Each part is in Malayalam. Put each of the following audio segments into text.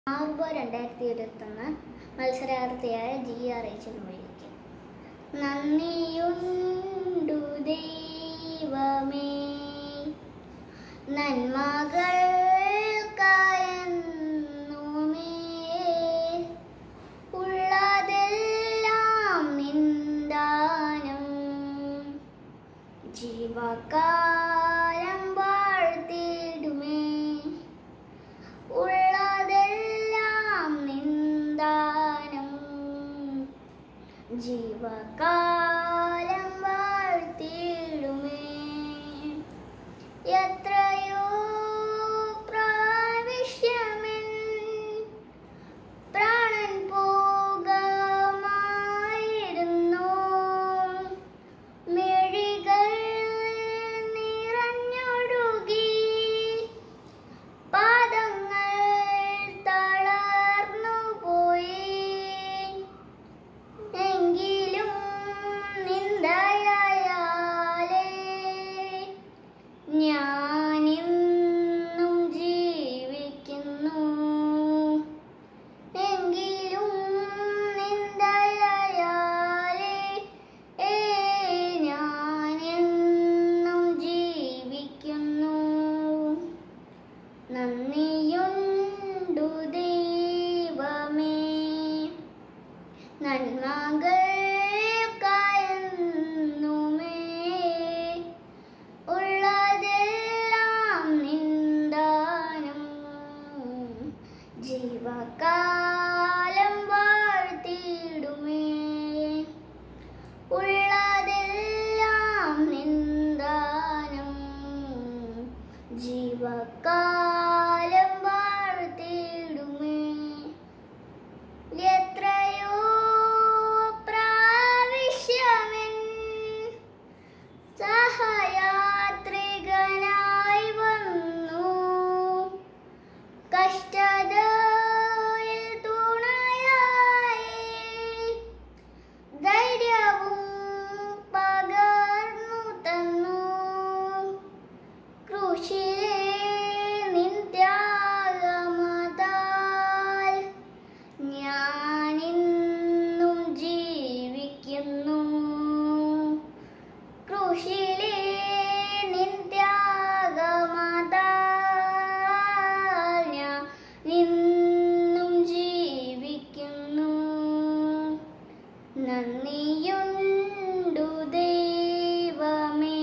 ആർബോ രണ്ടായിരത്തി ഇരുപത്തൊന്ന് മത്സരാർത്ഥിയായ ജി ആർ എച്ച് വിളിക്കും നന്ദിയുണ്ടു ദൈവമേ നന്മകൾക്കായെന്നുമേ ഉള്ളതെല്ലാം നിന്ദാനം ജീവകാലം വാഴ്ത്തിടുമേ ഉള്ളതെല്ലാം നിന്ദാനം ജീവകാലം വാഴ്ത്തിടുമേ എത്രയോ പ്രാവശ്യമെൻ പ്രാണൻ പോകമായിരുന്നു മിഴികൾ നിറഞ്ഞൊഴുകി പാദങ്ങൾ തളർന്നു പോയി എങ്കിലും നിന്ദയാലേ ഞാനിന്നും ജീവിക്കുന്നു എങ്കിലും നിന്ദയാലേ ഏ ഞാനെന്നും ജീവിക്കുന്നു നന്ദിയുണ്ടു ദൈവമേ നന്മകൾക്കായെന്നുമേ ഉള്ളതെല്ലാം നിന്ദാനം ജീവകാലം വാഴ്ത്തിടുമേ ഉള്ളതെല്ലാം നിന്ദാനം ജീവകാലം വാഴ്ത്തിടുമേ എത്രയോ പ്രാവശ്യമെൻ സഹയാത്രികനായി വന്നു കഷ്ടതയിൽ തുണയായി ധൈര്യവും പകർന്നു തന്നു ക്രൂശിലെ നിൻ ത്യാഗമതാൽ ഞാനിന്നും ജീവിക്കുന്നു ക്രൂശിലെ നിൻ ത്യാഗമതാൽ ഞാൻ ഇന്നും ജീവിക്കുന്നു നന്ദിയുണ്ടു ദൈവമേ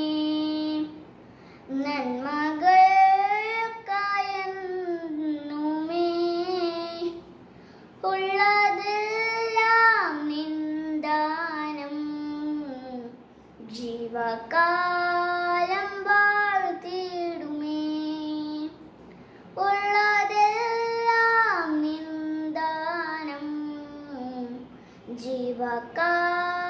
നന്മകൾക്കായെന്നുമേ ഉള്ളതെല്ലാം നിന്ദാനം ജീവകാലം വാഴ്ത്തിടുമേ ഉള്ളതെല്ലാം നിന്ദാനം ജീവകാലം